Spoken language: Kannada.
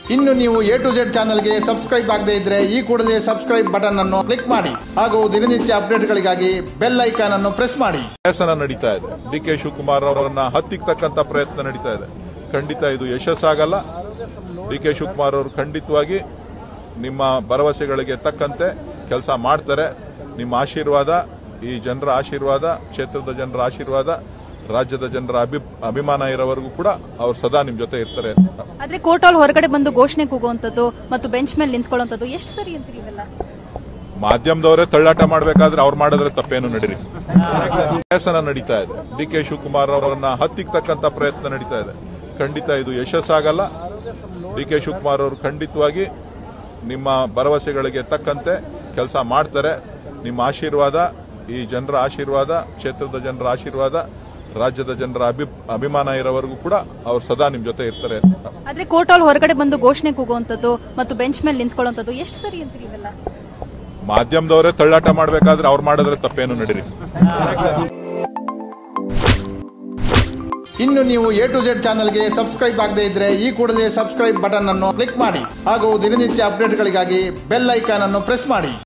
ಇನ್ನು ನೀವು ಎ ಟು ಜೆಡ್ ಚಾನಲ್ಗೆ ಸಬ್ಸ್ಕ್ರೈಬ್ ಆಗದೇ ಇದ್ರೆ ಈ ಕೂಡಲೇ ಸಬ್ಸ್ಕ್ರೈಬ್ ಬಟನ್ ಅನ್ನು ಕ್ಲಿಕ್ ಮಾಡಿ ಹಾಗೂ ದಿನನಿತ್ಯ ಅಪ್ಡೇಟ್ಗಳಿಗಾಗಿ ಬೆಲ್ ಐಕಾನ್ ಅನ್ನು ಪ್ರೆಸ್ ಮಾಡಿ ಪ್ರಯತ್ನ ನಡೀತಾ ಇದೆ ಡಿ ಕೆ ಶಿವಕುಮಾರ್ ಅವರನ್ನ ಹತ್ತಿಕ್ಕತಕ್ಕಂತ ಪ್ರಯತ್ನ ನಡೀತಾ ಇದೆ ಖಂಡಿತ ಇದು ಯಶಸ್ಸಾಗಲ್ಲ ಡಿ ಕೆ ಶಿವಕುಮಾರ್ ಅವರು ಖಂಡಿತವಾಗಿ ನಿಮ್ಮ ಭರವಸೆಗಳಿಗೆ ತಕ್ಕಂತೆ ಕೆಲಸ ಮಾಡ್ತಾರೆ ನಿಮ್ಮ ಆಶೀರ್ವಾದ ಈ ಜನರ ಆಶೀರ್ವಾದ ಕ್ಷೇತ್ರದ ಜನರ ಆಶೀರ್ವಾದ ರಾಜ್ಯದ ಜನರ ಅಭಿ ಅಭಿಮಾನ ಇರೋವರೆಗೂ ಕೂಡ ಅವ್ರು ಸದಾ ನಿಮ್ ಜೊತೆ ಇರ್ತಾರೆ ಅಂತ ಆದ್ರೆ ಕೋರ್ಟ್ ಅಲ್ಲಿ ಹೊರಗಡೆ ಬಂದು ಘೋಷಣೆ ಕೂಗುವಂತದ್ದು ಮತ್ತು ಬೆಂಚ್ ಮೇಲೆ ನಿಂತ್ಕೊಳ್ಳುವಂತದ್ದು ಎಷ್ಟು ಸರಿ ಅಂತೀರಿ ಇವೆಲ್ಲ ಮಾಧ್ಯಮದವರೇ ತಳ್ಳಾಟ ಮಾಡಬೇಕಾದ್ರೆ ಅವ್ರು ಮಾಡಿದ್ರೆ ತಪ್ಪೇನು ನಡೀರಿ ಪ್ರಯತ್ನ ನಡೀತಾ ಇದೆ ಡಿ ಕೆ ಶಿವಕುಮಾರ್ ಅವರನ್ನ ಹತ್ತಿಕ್ಕತಕ್ಕಂತ ಪ್ರಯತ್ನ ನಡೀತಾ ಇದೆ ಖಂಡಿತ ಇದು ಯಶಸ್ಸಾಗಲ್ಲ ಡಿ ಕೆ ಶಿವಕುಮಾರ್ ಅವರು ಖಂಡಿತವಾಗಿ ನಿಮ್ಮ ಭರವಸೆಗಳಿಗೆ ತಕ್ಕಂತೆ ಕೆಲಸ ಮಾಡ್ತಾರೆ ನಿಮ್ಮ ಆಶೀರ್ವಾದ ಈ ಜನರ ಆಶೀರ್ವಾದ ಕ್ಷೇತ್ರದ ಜನರ ಆಶೀರ್ವಾದ ರಾಜ್ಯದ ಜನರ ಅಭಿ ಅಭಿಮಾನ ಇರೋವರೆಗೂ ಕೂಡ ಅವ್ರು ಸದಾ ನಿಮ್ ಜೊತೆ ಇರ್ತಾರೆ ಅಂತ ಆದ್ರೆ ಕೋರ್ಟ್ ಅಲ್ಲಿ ಹೊರಗಡೆ ಬಂದು ಘೋಷಣೆ ಕೂಗುವಂತದ್ದು ಮತ್ತು ಬೆಂಚ್ ಮೇಲೆ ನಿಂತ್ಕೊಳ್ಳುವಂತದ್ದು ಎಷ್ಟು ಸರಿ ಅಂತೀರಿ ಇವೆಲ್ಲ ಮಾಧ್ಯಮದವರೇ ತಳ್ಳಾಟ ಮಾಡಬೇಕಾದ್ರೆ ಅವ್ರು ಮಾಡಿದ್ರೆ ತಪ್ಪೇನು ನಡೀರಿ ಇನ್ನು ನೀವು ಎ ಟು ಜೆಡ್ ಚಾನಲ್ಗೆ ಸಬ್ಸ್ಕ್ರೈಬ್ ಆಗದೇ ಇದ್ರೆ ಈ ಕೂಡಲೇ ಸಬ್ಸ್ಕ್ರೈಬ್ ಬಟನ್ ಅನ್ನು ಕ್ಲಿಕ್ ಮಾಡಿ ಹಾಗೂ ದಿನನಿತ್ಯ ಅಪ್ಡೇಟ್ಗಳಿಗಾಗಿ ಬೆಲ್ ಐಕಾನ್ ಅನ್ನು ಪ್ರೆಸ್ ಮಾಡಿ